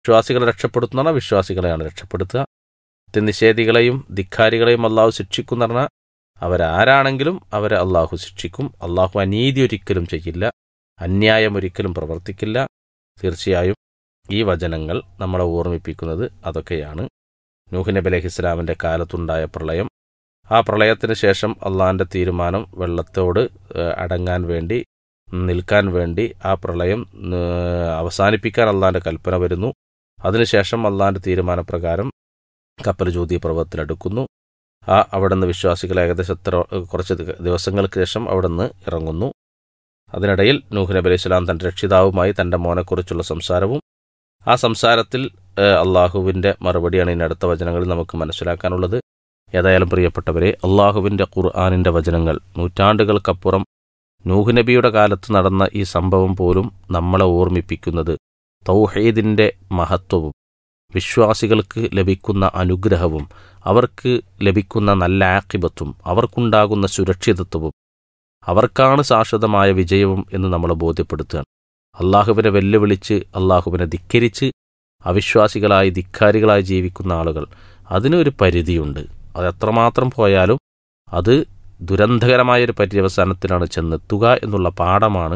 വിശ്വാസികളെ രക്ഷപ്പെടുത്തുന്ന വിശ്വാസികളെയാണ് രക്ഷപ്പെടുത്തുക നിഷേധികളെയും ധിക്കാരികളെയും അള്ളാഹു ശിക്ഷിക്കുന്ന പറഞ്ഞാൽ അവരാരാണെങ്കിലും അവരെ അള്ളാഹു ശിക്ഷിക്കും അള്ളാഹു അനീതി ഒരിക്കലും ചെയ്യില്ല അന്യായം ഒരിക്കലും പ്രവർത്തിക്കില്ല തീർച്ചയായും ഈ വചനങ്ങൾ നമ്മളെ ഓർമ്മിപ്പിക്കുന്നത് അതൊക്കെയാണ് നൂഹ് നബി അലൈഹി ഇസ്ലാമിൻ്റെ കാലത്തുണ്ടായ പ്രളയം ആ പ്രളയത്തിന് ശേഷം അള്ളാഹിൻ്റെ തീരുമാനം വെള്ളത്തോട് ഏഹ്, അടങ്ങാൻ വേണ്ടി നിൽക്കാൻ വേണ്ടി ആ പ്രളയം ഏഹ്, അവസാനിപ്പിക്കാൻ അള്ളാഹിൻ്റെ കൽപ്പന വരുന്നു അതിനുശേഷം അള്ളാഹിൻ്റെ തീരുമാനപ്രകാരം കപ്പൽ ജ്യോതി പർവ്വതത്തിലെടുക്കുന്നു ആ അവിടെ നിന്ന് വിശ്വാസികൾ ഏകദേശം എത്ര കുറച്ച് ദിവ- ദിവസങ്ങൾക്ക് ശേഷം അവിടെ നിന്ന് ഇറങ്ങുന്നു അതിനിടയിൽ നൂഹ് നബി അലൈഹി സ്വലാം തൻ്റെ രക്ഷിതാവുമായി തൻ്റെ മോനെക്കുറിച്ചുള്ള സംസാരവും ആ സംസാരത്തിൽ ഏഹ്, അള്ളാഹുവിൻ്റെ മറുപടിയാണ് ഇനി അടുത്ത വചനങ്ങളിൽ നമുക്ക് മനസ്സിലാക്കാനുള്ളത് ഏതായാലും പ്രിയപ്പെട്ടവരെ അള്ളാഹുവിൻ്റെ ഖുർആാനിൻ്റെ വചനങ്ങൾ നൂറ്റാണ്ടുകൾക്കപ്പുറം നൂഹ് നബിയുടെ കാലത്ത് നടന്ന ഈ സംഭവം പോലും നമ്മളെ ഓർമ്മിപ്പിക്കുന്നത് തൗഹീദിൻ്റെ മഹത്വവും വിശ്വാസികൾക്ക് ലഭിക്കുന്ന അനുഗ്രഹവും അവർക്ക് ലഭിക്കുന്ന നല്ല ആക്കിബത്തും അവർക്കുണ്ടാകുന്ന സുരക്ഷിതത്വവും അവർക്കാണ് ശാശ്വതമായ വിജയവും എന്ന് നമ്മളെ ബോധ്യപ്പെടുത്തുകയാണ് അള്ളാഹുവിനെ വെല്ലുവിളിച്ച് അള്ളാഹുവിനെ ധിക്കരിച്ച് അവിശ്വാസികളായി ധിക്കാരികളായി ജീവിക്കുന്ന ആളുകൾ അതിനൊരു പരിധിയുണ്ട് അത് എത്രമാത്രം പോയാലും അത് ദുരന്തകരമായൊരു പര്യവസാനത്തിലാണ് ചെന്നെത്തുക എന്നുള്ള പാഠമാണ്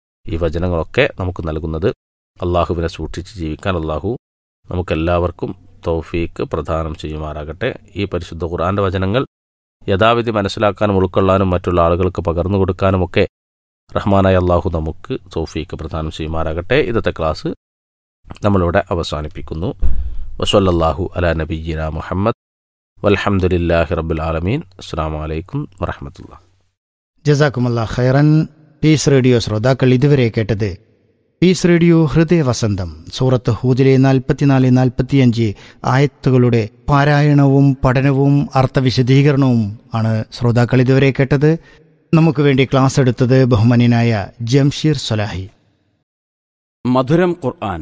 ഈ വചനങ്ങളൊക്കെ നമുക്ക് നൽകുന്നത് അള്ളാഹുവിനെ സൂക്ഷിച്ച് ജീവിക്കാൻ അള്ളാഹു നമുക്കെല്ലാവർക്കും തൗഫീക്ക് പ്രദാനം ചെയ്യുമാറാകട്ടെ ഈ പരിശുദ്ധ ഖുർആന്റെ വചനങ്ങൾ യഥാവിധി മനസ്സിലാക്കാനും ഉൾക്കൊള്ളാനും മറ്റുള്ള ആളുകൾക്ക് പകർന്നു കൊടുക്കാനുമൊക്കെ റഹ്മാനായ അള്ളാഹു നമുക്ക് തൗഫീക്ക് പ്രദാനം ചെയ്യുമാറാകട്ടെ ഇന്നത്തെ ക്ലാസ് നമ്മളിവിടെ അവസാനിപ്പിക്കുന്നു വസല്ലല്ലാഹു അലാ നബിയ്യിന മുഹമ്മദ് വൽഹംദുലില്ലാഹി റബ്ബിൽ ആലമീൻ അസ്സാം വലൈക്കും വറഹമത്തുള്ള ജസാക്കുമല്ല ഖൈറൻ പീസ് റേഡിയോ ശ്രോതാക്കൾ ഇതുവരെ കേട്ടത് പീസ് റേഡിയോ ഹൃദയ വസന്തം സൂറത്ത് ഹൂദിലെ നാൽപ്പത്തിനാല് നാൽപ്പത്തിയഞ്ച് ആയത്തുകളുടെ പാരായണവും പഠനവും അർത്ഥവിശദീകരണവും ആണ് ശ്രോതാക്കൾ ഇതുവരെ കേട്ടത് നമുക്ക് വേണ്ടി ക്ലാസ് എടുത്തത് ബഹുമാന്യനായ ജംഷീർ സൊലാഹി മധുരം ഖുർആൻ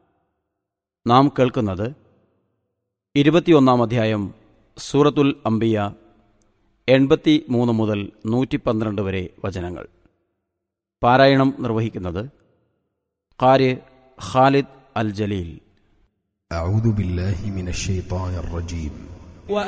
നാം കേൾക്കുന്നത് ഇരുപത്തിയൊന്നാം അധ്യായം സൂറത്തുൽ അംബിയ എൺപത്തി മൂന്ന് മുതൽ നൂറ്റി പന്ത്രണ്ട് വരെ വചനങ്ങൾ പാരായണം നിർവഹിക്കുന്നത് ഖാരി ഖാലിദ് അൽ ജലീൽ أعوذ بالله من الشيطان الرجيم